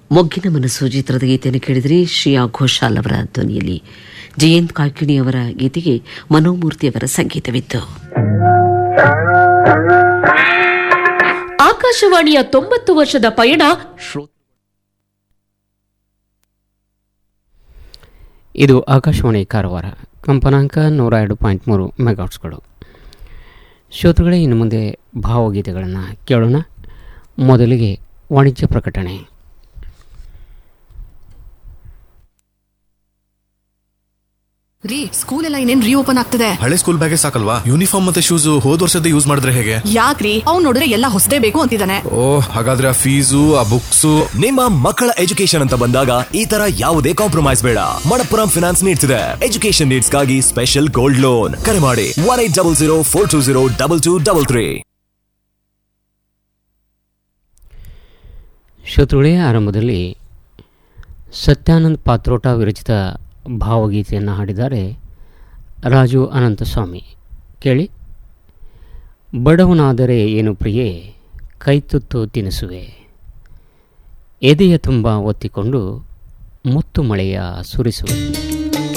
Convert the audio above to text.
ಮೊಗ್ಗಿನ ಮನಸ್ಸು ಚಿತ್ರದ ಗೀತೆಯನ್ನು ಕೇಳಿದರೆ ಶ್ರೇಯಾ ಘೋಷಾಲ್ ಅವರ ಧ್ವನಿಯಲ್ಲಿ ಜಯಂತ್ ಕಾಯ್ಕಿಣಿ ಅವರ ಗೀತೆಗೆ ಮನೋಮೂರ್ತಿ ಅವರ ಸಂಗೀತವಿತ್ತು ಆಕಾಶವಾಣಿಯ ತೊಂಬತ್ತು ವರ್ಷದ ಪಯಣ ಇದು ಆಕಾಶವಾಣಿ ಕಾರವಾರ ಕಂಪನಾಂಕ ನೂರ ಎರಡು ಪಾಯಿಂಟ್ ಮೂರು ಮೆಗಾಟ್ಸ್ಗಳು ಶ್ರೋತೃಗಳೇ ಇನ್ನು ಮುಂದೆ ಭಾವಗೀತೆಗಳನ್ನು ಕೇಳೋಣ ಮೊದಲಿಗೆ ವಾಣಿಜ್ಯ ಪ್ರಕಟಣೆ ರೀ ಸ್ಕೂಲ್ ಎಲ್ಲ ಇನ್ನೇನ್ ರೀಓಪನ್ ಆಗ್ತದೆ ಹಳೆ ಸ್ಕೂಲ್ ಬ್ಯಾಗೆ ಸಾಕಲ್ವಾ ಯೂನಿಫಾರ್ಮ್ ಮತ್ತೆ ಶೂಸ್ ಹೋದ್ ವರ್ಷದ ಯೂಸ್ ಮಾಡಿದ್ರೆ ಹೇಗೆ ಯಾಕ್ರಿ ಅವ್ನ್ ನೋಡಿದ್ರೆ ಎಲ್ಲ ಹೊಸದೇ ಬೇಕು ಅಂತಿದ್ದಾನೆ ಓ ಹಾಗಾದ್ರೆ ಆ ಫೀಸು ಆ ಬುಕ್ಸು ನಿಮ್ಮ ಮಕ್ಕಳ ಎಜುಕೇಶನ್ ಅಂತ ಬಂದಾಗ ಈ ತರ ಯಾವುದೇ ಕಾಂಪ್ರಮೈಸ್ ಬೇಡ ಮಣಪ್ಪುರಂ ಫಿನಾನ್ಸ್ ನೀಡ್ತಿದೆ ಎಜುಕೇಶನ್ ನೀಡ್ಸ್ಗಾಗಿ ಸ್ಪೆಷಲ್ ಗೋಲ್ಡ್ ಲೋನ್ ಕರೆ ಮಾಡಿ one eight double zero four two zero double two double three ಶ್ರೋತೃಗಳೇ ಆರಂಭದಲ್ಲಿ ಸತ್ಯಾನಂದ್ ಪಾತ್ರೋಟ ವಿರಚಿತ ಭಾವಗೀತೆಯನ್ನು ಹಾಡಿದ್ದಾರೆ ರಾಜು ಅನಂತಸ್ವಾಮಿ ಕೇಳಿ ಬಡವನಾದರೆ ಏನು ಪ್ರಿಯೆ ಕೈತುತ್ತು ತಿನಿಸುವೆ ಎದೆಯ ತುಂಬ ಒತ್ತಿಕೊಂಡು ಮುತ್ತು ಮಳೆಯ ಸುರಿಸುವೆ